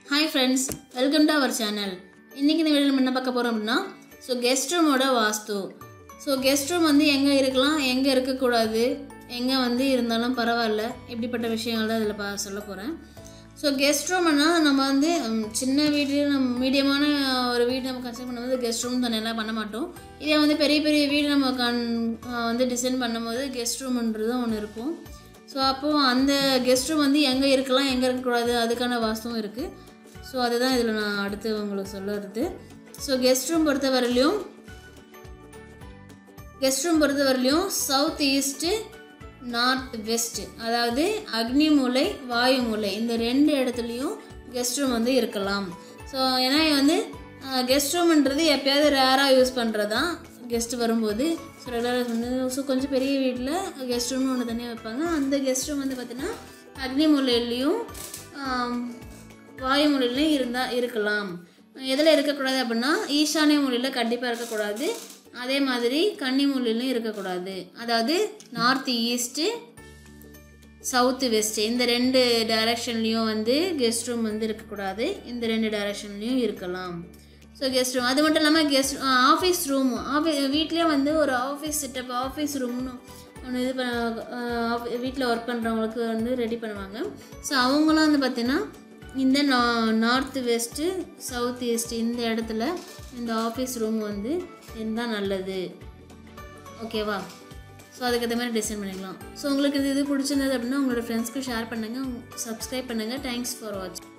hi friends welcome to our channel இன்றைக்கி இந்த video நம்ம என்ன பார்க்க போகிறோம் அப்படின்னா ஸோ கெஸ்ட் ரூமோட வாஸ்து ஸோ கெஸ்ட் ரூம் வந்து எங்கே இருக்கலாம் எங்கே இருக்கக்கூடாது எங்கே வந்து இருந்தாலும் பரவாயில்ல இப்படிப்பட்ட விஷயங்கள் தான் இதில் பா சொல்ல போகிறேன் ஸோ கெஸ்ட் ரூம்னா நம்ம வந்து ம், சின்ன வீடு நம்ம மீடியமான ஒரு வீடு நம்ம கன்ஸ்ட்ரக்ட் பண்ணும்போது கெஸ்ட் ரூம் தானே எல்லாம் பண்ண மாட்டோம் இதே வந்து பெரிய பெரிய வீடு நம்ம கன் ஆ, வந்து டிசைன் பண்ணும்போது கெஸ்ட் ரூம்ன்றது ஒன்று இருக்கும் ஸோ அப்போது அந்த கெஸ்ட் ரூம் வந்து எங்கே இருக்கலாம் எங்கே இருக்கக்கூடாது அதுக்கான வாஸ்துவும் இருக்குது ஸோ அதுதான் இதில் நான் அடுத்து உங்களுக்கு சொல்லுறது ஸோ கெஸ்ட் ரூம் பொறுத்த வரலையும் கெஸ்ட் ரூம் பொறுத்த வரலையும் சவுத் ஈஸ்ட்டு நார்த் வெஸ்ட் அதாவது அக்னி மூலை வாயு மூலை இந்த ரெண்டு இடத்துலையும் கெஸ்ட் ரூம் வந்து இருக்கலாம் ஸோ ஏன்னா வந்து கெஸ்ட் ரூம்ன்றது எப்பயாவது ரேராக யூஸ் பண்ணுறது தான் கெஸ்ட் வரும்போது ஸோ ரெகுலராக வந்து ஸோ கொஞ்சம் பெரிய வீட்டில் கெஸ்ட் ரூம்னு ஒன்று தனியாக வைப்பாங்க அந்த கெஸ்ட் ரூம் வந்து பார்த்திங்கன்னா அக்னி மூலையிலையும் ஆம், வாயு மூலையிலையும் இருந்தால் இருக்கலாம் எதில் இருக்கக்கூடாது அப்படின்னா ஈசானிய மூலையில் கண்டிப்பாக இருக்கக்கூடாது அதே மாதிரி கன்னி மூலையிலும் இருக்கக்கூடாது அதாவது நார்த் ஈஸ்ட்டு சவுத்து வெஸ்ட்டு இந்த ரெண்டு டைரக்ஷன்லேயும் வந்து கெஸ்ட் ரூம் வந்து இருக்கக்கூடாது இந்த ரெண்டு டைரக்ஷன்லேயும் இருக்கலாம் ஸோ கெஸ்ட் ரூம் அது மட்டும் இல்லாமல் கெஸ்ட் ஆஃபீஸ் ரூம் ஆஃபீ வீட்லேயே வந்து ஒரு ஆஃபீஸ் செட்டப் ஆஃபீஸ் ரூம்னு ஒன்று இது பண்ண வீட்டில் ஒர்க் பண்ணுறவங்களுக்கு வந்து ரெடி பண்ணுவாங்க ஸோ அவங்களாம் வந்து பார்த்திங்கன்னா இந்த நா நார்த் வெஸ்ட்டு சவுத் ஈஸ்ட் இந்த இடத்துல இந்த ஆஃபீஸ் ரூம் வந்து இருந்தால் நல்லது ஓகேவா ஸோ அதுக்கேற்ற மாதிரி டிசைன் பண்ணிக்கலாம் ஸோ உங்களுக்கு இது இது பிடிச்சிருந்தது அப்படின்னா உங்களோட ஃப்ரெண்ட்ஸ்க்கு ஷேர் பண்ணுங்கள் சப்ஸ்கிரைப் பண்ணுங்கள் தேங்க்ஸ் ஃபார் வாட்சிங்